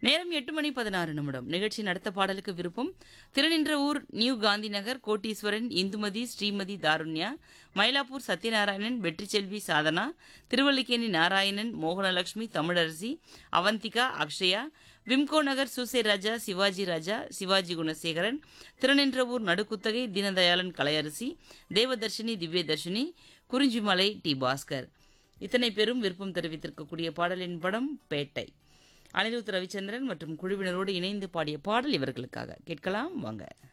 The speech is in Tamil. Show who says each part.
Speaker 1: நேரம் எட்டு மணி பதினாறு நிமிடம் நிகழ்ச்சி நடத்த பாடலுக்கு விருப்பம் Thirunindravur New Gandhi Nagar Kotteeswaran Indumathi Srimathi Tharunya Mylapore Sathyanarayanan Vetrichelvi Sadhana Thiruvallikeni Narayanan Mohanalakshmi Tamilarasi Avanthika Akshaya Wimco Nagar சூசே ராஜா சிவாஜி ராஜா சிவாஜி குணசேகரன் திருநின்றவூர் நடுக்குத்தகை தீனதயாளன் கலையரசி தேவதர்ஷினி திவ்யதர்ஷினி குறிஞ்சிமலை டி பாஸ்கர் இத்தனை பேரும் விருப்பம் தெரிவித்திருக்கக்கூடிய பாடலின் படம் பேட்டை அனிருத் ரவிச்சந்திரன் மற்றும் குழுவினரோடு இணைந்து பாடிய பாடல் இவர்களுக்காக கேட்கலாம் வாங்க